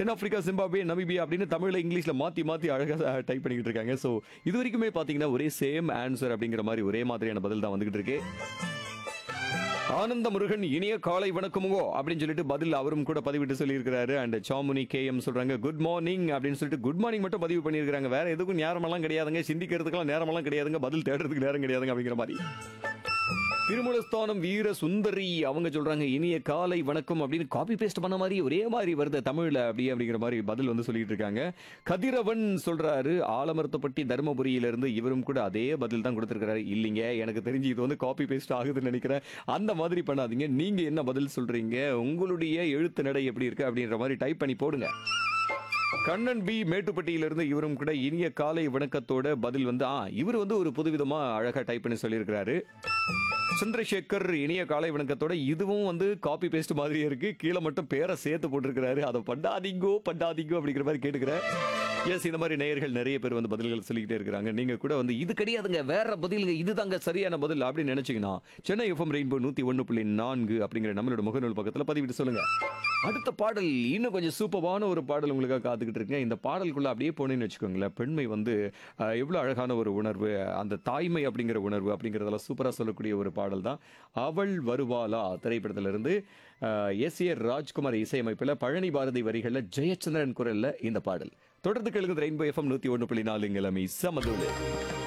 தென்னாப்பிரிக்கா சிம்பாப்வே நமீபியா அப்படின்னு தமிழ்ல இங்கிலீஷ்ல மாத்தி மாத்தி அழகா டைப் பண்ணிக்கிட்டு இருக்காங்க ஸோ இது வரைக்குமே பாத்தீங்கன்னா ஒரே சேம் ஆன்சர் அப்படிங்கிற மாதிரி ஒரே மாதிரியான பதில் தான் வந்துகிட்டு இருக்கு ஆனந்த முருகன் இனிய காலை வணக்கமுங்கோ அப்படின்னு சொல்லிட்டு பதில் அவரும் கூட பதிவிட்டு சொல்லியிருக்கிறாரு அண்ட் சாமுனி கே எம் சொல்றாங்க குட் மார்னிங் அப்படின்னு சொல்லிட்டு குட் மார்னிங் மட்டும் பதிவு பண்ணியிருக்காங்க வேற எதுக்கும் நேரமெல்லாம் கிடையாதுங்க சிந்திக்கிறதுக்கெல்லாம் நேரமெல்லாம் கிடையாதுங்க பதில் தேடுறதுக்கு நேரம் கிடையாதுங்க அப்படிங்கிற மாதிரி திருமலஸ்தானம் வீர சுந்தரி அவங்க சொல்றாங்க இனிய காலை வணக்கம் அப்படின்னு காப்பி பேஸ்ட் பண்ண மாதிரி ஒரே மாதிரி வருது தமிழ்ல அப்படி அப்படிங்கிற மாதிரி பதில் வந்து சொல்லிட்டு இருக்காங்க கதிரவன் சொல்றாரு ஆலமரத்தப்பட்டி தருமபுரியிலிருந்து இவரும் கூட அதே பதில் தான் கொடுத்திருக்காரு இல்லைங்க எனக்கு தெரிஞ்சு இது வந்து காப்பி பேஸ்ட் ஆகுதுன்னு நினைக்கிறேன் அந்த மாதிரி பண்ணாதீங்க நீங்க என்ன பதில் சொல்றீங்க உங்களுடைய எழுத்து நடை எப்படி இருக்கு அப்படின்ற மாதிரி டைப் பண்ணி போடுங்க கண்ணன் பி மேட்டுப்பட்டியிலிருந்து இவரும் கூட இனிய காலை வணக்கத்தோட பதில் வந்து ஆ இவர் வந்து ஒரு புதுவிதமா அழகா டைப் பண்ணி சொல்லியிருக்கிறாரு சந்திரசேகர் இனிய காலை வணக்கத்தோட இதுவும் வந்து காப்பி பேஸ்ட் மாதிரியே இருக்கு கீழே மட்டும் பேரை சேர்த்து போட்டிருக்கிறாரு அதை பண்ணாதீங்கோ பண்ணாதீங்கோ அப்படிங்கிற மாதிரி கேட்டுக்கிறேன் எஸ் இந்த மாதிரி நேயர்கள் நிறைய பேர் வந்து பதில்கள் சொல்லிக்கிட்டே இருக்கிறாங்க நீங்க கூட வந்து இது கிடையாதுங்க வேற பதிலுங்க இதுதாங்க சரியான பதில் அப்படின்னு நினைச்சீங்கன்னா சென்னை எஃப்எம் ரெயின்போ நூத்தி ஒன்று புள்ளி நான்கு அப்படிங்கிற நம்மளோட முகநூல் பக்கத்துல பதிவிட்டு சொல்லுங்க அடுத்த பாடல் இன்னும் கொஞ்சம் சூப்பரான ஒரு பாடல் உங்களுக்காக காத்துக்கிட்டு இருக்கேன் இந்த பாடலுக்குள்ள அப்படியே போனேன்னு வச்சுக்கோங்களேன் பெண்மை வந்து அஹ், எவ்வளவு அழகான ஒரு உணர்வு அந்த தாய்மை அப்படிங்கிற உணர்வு அப்படிங்கிறதெல்லாம் சூப்பரா சொல்லக்கூடிய ஒரு பாடல் தான் அவள் வருவாளா திரைப்படத்திலிருந்து எஸ் ஏ ராஜ்குமார் இசையமைப்பில் பழனி பாரதி வரிகளில் ஜெயச்சந்திரன் குரல்ல இந்த பாடல் தொடர்ந்து கேளுங்க ரெயின்போ எஃப்எம் நூத்தி ஒன்று புள்ளி நாலு கிழமை சமதூலு